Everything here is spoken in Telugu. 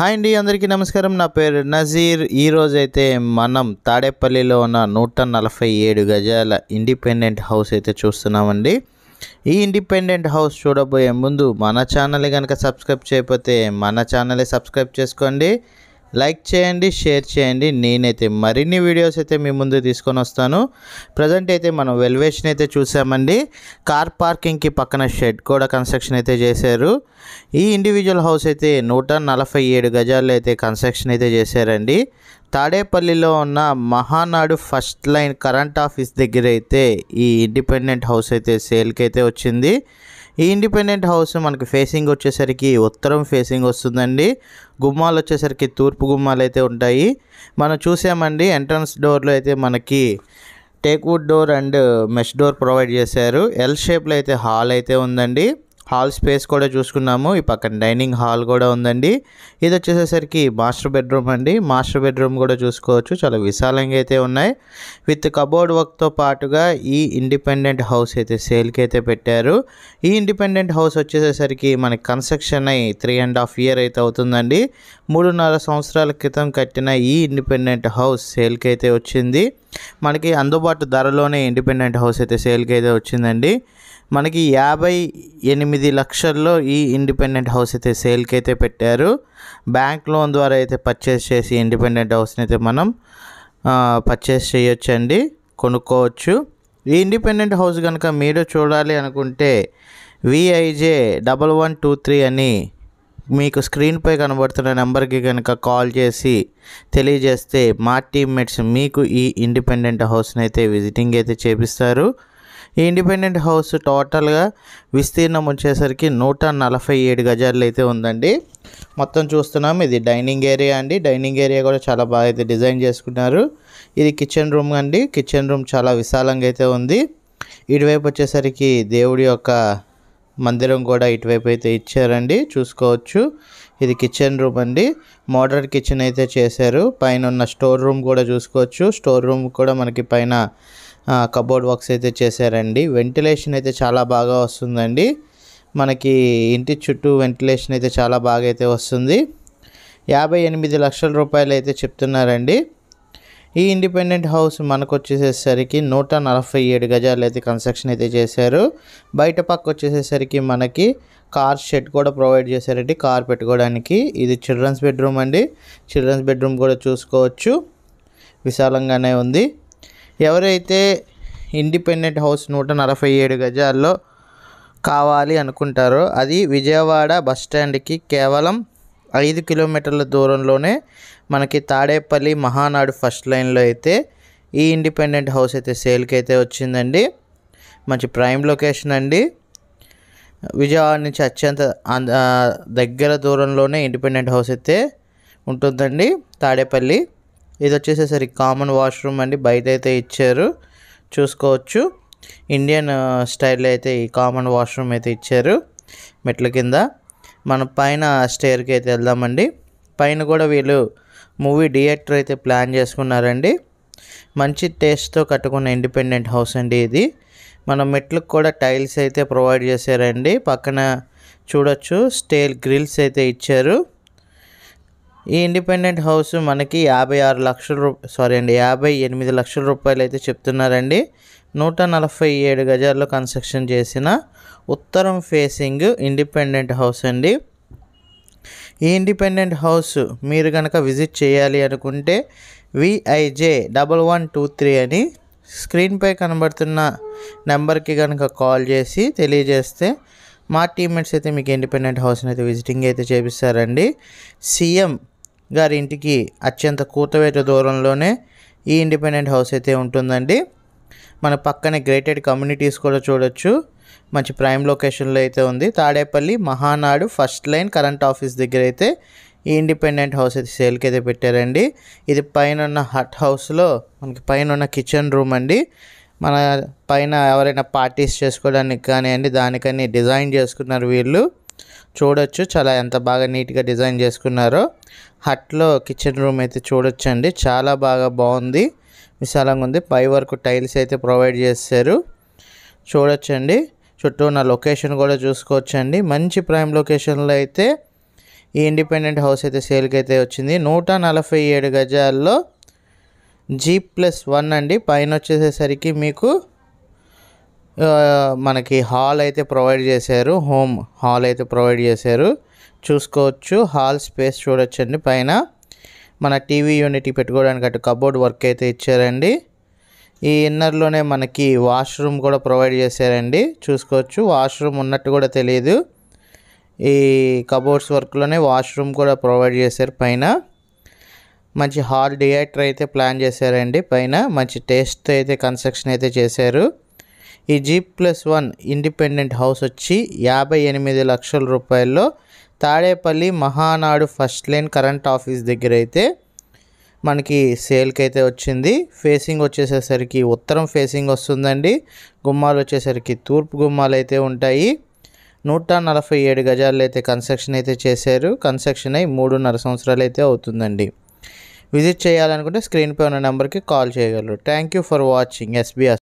హాయ్ అండి అందరికీ నమస్కారం నా పేరు నజీర్ ఈరోజు అయితే మనం తాడేపల్లిలో ఉన్న నూట నలభై ఏడు గజాల ఇండిపెండెంట్ హౌస్ అయితే చూస్తున్నామండి ఈ ఇండిపెండెంట్ హౌస్ చూడబోయే ముందు మన ఛానల్ కనుక సబ్స్క్రైబ్ చేయకపోతే మన ఛానల్ సబ్స్క్రైబ్ చేసుకోండి లైక్ చేయండి షేర్ చేయండి నేనైతే మరిన్ని వీడియోస్ అయితే మీ ముందు తీసుకొని వస్తాను ప్రజెంట్ అయితే మనం వెల్వేషన్ అయితే చూసామండి కార్ పార్కింగ్కి పక్కన షెడ్ కూడా కన్స్ట్రక్షన్ అయితే చేశారు ఈ ఇండివిజువల్ హౌస్ అయితే నూట నలభై ఏడు గజాల్లో అయితే కన్స్ట్రక్షన్ అయితే చేశారండి తాడేపల్లిలో ఉన్న Mahanadu first line current office దగ్గర అయితే ఈ ఇండిపెండెంట్ హౌస్ అయితే సేల్కి అయితే వచ్చింది ఈ ఇండిపెండెంట్ హౌస్ మనకి ఫేసింగ్ వచ్చేసరికి ఉత్తరం ఫేసింగ్ వస్తుందండి గుమ్మాలు వచ్చేసరికి తూర్పు గుమ్మాలు అయితే ఉంటాయి మనం చూసామండి ఎంట్రన్స్ డోర్లో అయితే మనకి teak wood door and mesh door provide చేశారు ఎల్ షేప్లో అయితే హాల్ అయితే ఉందండి హాల్ స్పేస్ కూడా చూసుకున్నాము ఈ పక్కన డైనింగ్ హాల్ కూడా ఉందండి ఇది వచ్చేసేసరికి మాస్టర్ బెడ్రూమ్ అండి మాస్టర్ బెడ్రూమ్ కూడా చూసుకోవచ్చు చాలా విశాలంగా అయితే ఉన్నాయి విత్ కబోర్డ్ వర్క్తో పాటుగా ఈ ఇండిపెండెంట్ హౌస్ అయితే సేల్కి అయితే పెట్టారు ఈ ఇండిపెండెంట్ హౌస్ వచ్చేసేసరికి మనకి కన్స్ట్రక్షన్ అయి త్రీ అండ్ హాఫ్ ఇయర్ అయితే అవుతుందండి మూడున్నర సంవత్సరాల క్రితం కట్టిన ఈ ఇండిపెండెంట్ హౌస్ సేల్కి అయితే వచ్చింది మనకి అందుబాటు ధరలోనే ఇండిపెండెంట్ హౌస్ అయితే సేల్కి అయితే వచ్చిందండి మనకి యాభై ఎనిమిది లక్షల్లో ఈ ఇండిపెండెంట్ హౌస్ అయితే సేల్కి అయితే పెట్టారు బ్యాంక్ లోన్ ద్వారా అయితే పర్చేస్ చేసి ఇండిపెండెంట్ హౌస్ని అయితే మనం పర్చేస్ చేయొచ్చండి కొనుక్కోవచ్చు ఈ ఇండిపెండెంట్ హౌస్ కనుక మీరు చూడాలి అనుకుంటే VIJ double one two three అని మీకు స్క్రీన్పై కనబడుతున్న నెంబర్కి కనుక కాల్ చేసి తెలియజేస్తే మా టీమ్మేట్స్ మీకు ఈ ఇండిపెండెంట్ హౌస్ని అయితే విజిటింగ్ అయితే చేపిస్తారు ఈ ఇండిపెండెంట్ హౌస్ టోటల్గా విస్తీర్ణం వచ్చేసరికి నూట నలభై ఏడు గజాలు అయితే ఉందండి మొత్తం చూస్తున్నాం ఇది డైనింగ్ ఏరియా అండి డైనింగ్ ఏరియా కూడా చాలా బాగా అయితే డిజైన్ చేసుకున్నారు ఇది కిచెన్ రూమ్ అండి కిచెన్ రూమ్ చాలా విశాలంగా అయితే ఉంది ఇటువైపు వచ్చేసరికి దేవుడి యొక్క మందిరం కూడా ఇటువైపు అయితే ఇచ్చారండి చూసుకోవచ్చు ఇది కిచెన్ రూమ్ అండి మోడర్న్ కిచెన్ అయితే చేశారు పైన ఉన్న స్టోర్ రూమ్ కూడా చూసుకోవచ్చు స్టోర్ రూమ్ కూడా మనకి పైన కబోర్డ్ వర్క్స్ అయితే చేశారండి వెంటిలేషన్ అయితే చాలా బాగా వస్తుందండి మనకి ఇంటి చుట్టూ వెంటిలేషన్ అయితే చాలా బాగా అయితే వస్తుంది యాభై ఎనిమిది లక్షల రూపాయలు అయితే చెప్తున్నారండి ఈ ఇండిపెండెంట్ హౌస్ మనకు వచ్చేసేసరికి నూట నలభై ఏడు గజాలు అయితే కన్స్ట్రక్షన్ అయితే చేశారు బయట పక్క వచ్చేసేసరికి మనకి కార్ షెడ్ కూడా ప్రొవైడ్ చేశారండి కార్ పెట్టుకోవడానికి ఇది చిల్డ్రన్స్ బెడ్రూమ్ అండి చిల్డ్రన్స్ బెడ్రూమ్ కూడా చూసుకోవచ్చు విశాలంగానే ఉంది ఎవరైతే ఇండిపెండెంట్ హౌస్ నూట నలభై ఏడు గజాల్లో కావాలి అనుకుంటారో అది విజయవాడ బస్ స్టాండ్కి కేవలం ఐదు కిలోమీటర్ల దూరంలోనే మనకి తాడేపల్లి మహానాడు ఫస్ట్ లైన్లో అయితే ఈ ఇండిపెండెంట్ హౌస్ అయితే సేల్కి అయితే వచ్చిందండి మంచి ప్రైమ్ లొకేషన్ అండి విజయవాడ నుంచి అత్యంత దగ్గర దూరంలోనే ఇండిపెండెంట్ హౌస్ అయితే ఉంటుందండి తాడేపల్లి ఇది వచ్చేసేసరికి కామన్ వాష్రూమ్ అండి బయట అయితే ఇచ్చారు చూసుకోవచ్చు ఇండియన్ స్టైల్లో అయితే ఈ కామన్ వాష్రూమ్ అయితే ఇచ్చారు మెట్ల కింద మనం పైన స్టేర్కి అయితే వెళ్దామండి పైన కూడా వీళ్ళు మూవీ థియేటర్ అయితే ప్లాన్ చేసుకున్నారండి మంచి టేస్ట్తో కట్టుకున్న ఇండిపెండెంట్ హౌస్ అండి ఇది మన మెట్లకు కూడా టైల్స్ అయితే ప్రొవైడ్ చేశారండి పక్కన చూడొచ్చు స్టేల్ గ్రిల్స్ అయితే ఇచ్చారు ఈ ఇండిపెండెంట్ హౌస్ మనకి యాభై ఆరు లక్షల రూ సారీ అండి యాభై ఎనిమిది లక్షల రూపాయలు అయితే చెప్తున్నారండి నూట నలభై ఏడు గజాల్లో కన్స్ట్రక్షన్ చేసిన ఉత్తరం ఫేసింగ్ ఇండిపెండెంట్ హౌస్ అండి ఈ ఇండిపెండెంట్ హౌస్ మీరు కనుక విజిట్ చేయాలి అనుకుంటే VIJ double one two three అని స్క్రీన్పై కనబడుతున్న నెంబర్కి కనుక కాల్ చేసి తెలియజేస్తే మా టీమ్మేట్స్ అయితే మీకు ఇండిపెండెంట్ హౌస్ని అయితే విజిటింగ్ అయితే చేపిస్తారండి సీఎం గారి ఇంటికి అత్యంత కూతవేట దూరంలోనే ఈ ఇండిపెండెంట్ హౌస్ అయితే ఉంటుందండి మన పక్కనే గ్రేటెడ్ కమ్యూనిటీస్ కూడా చూడొచ్చు మంచి ప్రైమ్ లొకేషన్లో అయితే ఉంది Tadepalli Mahanadu first line current office దగ్గర అయితే ఈ ఇండిపెండెంట్ హౌస్ అయితే సేల్కి అయితే పెట్టారండి ఇది పైన ఉన్న హట్ హౌస్లో మనకి పైన ఉన్న కిచెన్ రూమ్ అండి మన పైన ఎవరైనా పార్టీస్ చేసుకోవడానికి కానివ్వండి దానికని డిజైన్ చేసుకున్నారు వీళ్ళు చూడొచ్చు చాలా ఎంత బాగా నీట్గా డిజైన్ చేసుకున్నారో హట్లో కిచెన్ రూమ్ అయితే చూడొచ్చండి చాలా బాగా బాగుంది విశాలంగా ఉంది పై వరకు టైల్స్ అయితే ప్రొవైడ్ చేశారు చూడొచ్చండి చుట్టూ ఉన్న లొకేషన్ కూడా చూసుకోవచ్చండి మంచి ప్రైమ్ లొకేషన్లో అయితే ఈ ఇండిపెండెంట్ హౌస్ అయితే సేల్కి అయితే వచ్చింది నూట నలభై ఏడు గజాల్లో జీ ప్లస్ వన్ అండి పైన వచ్చేసేసరికి మీకు ఆ, మనకి హాల్ అయితే ప్రొవైడ్ చేశారు హోమ్ హాల్ అయితే ప్రొవైడ్ చేశారు చూసుకోవచ్చు హాల్ స్పేస్ చూడొచ్చండి పైన మన టీవీ యూనిట్ పెట్టుకోవడానికి అటు కబోర్డ్ వర్క్ అయితే ఇచ్చారండి ఈ ఇన్నర్లోనే మనకి వాష్రూమ్ కూడా ప్రొవైడ్ చేశారండి చూసుకోవచ్చు వాష్రూమ్ ఉన్నట్టు కూడా తెలియదు ఈ కబోర్డ్స్ వర్క్లోనే వాష్రూమ్ కూడా ప్రొవైడ్ చేశారు పైన మంచి హాల్ థియేటర్ అయితే ప్లాన్ చేశారండి పైన మంచి టేస్ట్ అయితే కన్స్ట్రక్షన్ అయితే చేశారు ఈ G plus one independent house వచ్చి యాభై ఎనిమిది లక్షల రూపాయల్లో Tadepalli Mahanadu first line current office దగ్గర అయితే మనకి సేల్కి అయితే వచ్చింది ఫేసింగ్ వచ్చేసేసరికి ఉత్తరం ఫేసింగ్ వస్తుందండి గుమ్మాలు వచ్చేసరికి తూర్పు గుమ్మాలు అయితే ఉంటాయి నూట నలభై ఏడు గజాల్లో అయితే కన్స్ట్రక్షన్ అయితే చేశారు కన్స్ట్రక్షన్ అయి మూడున్నర సంవత్సరాలు అయితే అవుతుందండి విజిట్ చేయాలనుకుంటే స్క్రీన్ పై ఉన్న నెంబర్కి కాల్ చేయగలరు thank you for watching SBS